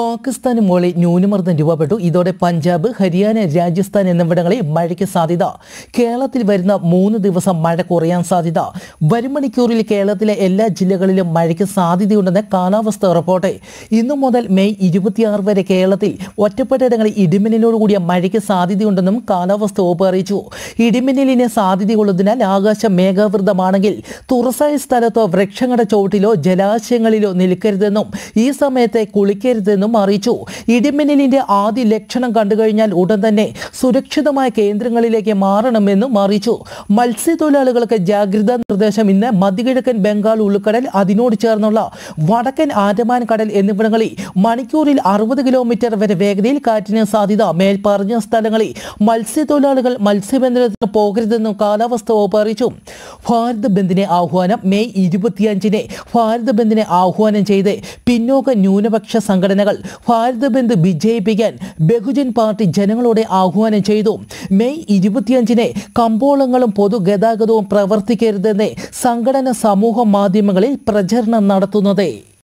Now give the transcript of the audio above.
പാകിസ്ഥാന് മുകളിൽ ന്യൂനമർദ്ദം രൂപപ്പെട്ടു ഇതോടെ പഞ്ചാബ് ഹരിയാന രാജസ്ഥാൻ എന്നിവിടങ്ങളിൽ മഴയ്ക്ക് സാധ്യത കേരളത്തിൽ വരുന്ന മൂന്ന് ദിവസം മഴ കുറയാൻ സാധ്യത വരും മണിക്കൂറിൽ കേരളത്തിലെ എല്ലാ ജില്ലകളിലും മഴയ്ക്ക് സാധ്യതയുണ്ടെന്ന് കാലാവസ്ഥ റിപ്പോർട്ട് ഇന്നു മുതൽ മെയ് ഇരുപത്തിയാറ് വരെ കേരളത്തിൽ ഒറ്റപ്പെട്ടയിടങ്ങളിൽ ഇടിമിന്നലോട് കൂടിയ മഴയ്ക്ക് സാധ്യതയുണ്ടെന്നും കാലാവസ്ഥ വകുപ്പ് അറിയിച്ചു ഇടിമിന്നലിന് സാധ്യതയുള്ളതിനാൽ ആകാശം മേഘാവൃതമാണെങ്കിൽ തുറസായ സ്ഥലത്തോ വൃക്ഷങ്ങളുടെ ചോട്ടിലോ ജലാശയങ്ങളിലോ നിൽക്കരുതെന്നും ഈ സമയത്തെ കുളിക്കരുതെന്നും അറിയിച്ചു ഇടിമിന്നലിന്റെ ആദ്യ ലക്ഷണം കണ്ടുകഴിഞ്ഞാൽ ഉടൻ തന്നെ സുരക്ഷിതമായ കേന്ദ്രങ്ങളിലേക്ക് മാറണമെന്നും അറിയിച്ചു മത്സ്യത്തൊഴിലാളികൾക്ക് ജാഗ്രതാ നിർദ്ദേശം ഇന്ന് മധ്യകിഴക്കൻ ബംഗാൾ ഉൾക്കടൽ അതിനോട് ചേർന്നുള്ള വടക്കൻ ആൻഡമാൻ കടൽ എന്നിവിടങ്ങളിൽ മണിക്കൂറിൽ അറുപത് കിലോമീറ്റർ വരെ വേഗതയിൽ കാറ്റിന് സാധ്യത മേൽപ്പറഞ്ഞ സ്ഥലങ്ങളിൽ മത്സ്യത്തൊഴിലാളികൾ മത്സ്യബന്ധനത്തിന് പോകരുതെന്നും കാലാവസ്ഥ വകുപ്പ് അറിയിച്ചു ഭാരത് ബന്ദിനെ ആഹ്വാനം മെയ് ഇരുപത്തിയഞ്ചിന് ഭാരത് ബന്ദിനെ ആഹ്വാനം ചെയ്ത് പിന്നോക്ക ന്യൂനപക്ഷ സംഘടനകൾ ഭാരത് ബന്ദ് വിജയിപ്പിക്കാൻ ബഹുജൻ പാർട്ടി ജനങ്ങളോട് ആഹ്വാനം ചെയ്തു മെയ് ഇരുപത്തിയഞ്ചിന് കമ്പോളങ്ങളും പൊതുഗതാഗതവും പ്രവർത്തിക്കരുതെന്ന് സംഘടന സമൂഹ മാധ്യമങ്ങളിൽ പ്രചരണം നടത്തുന്നത്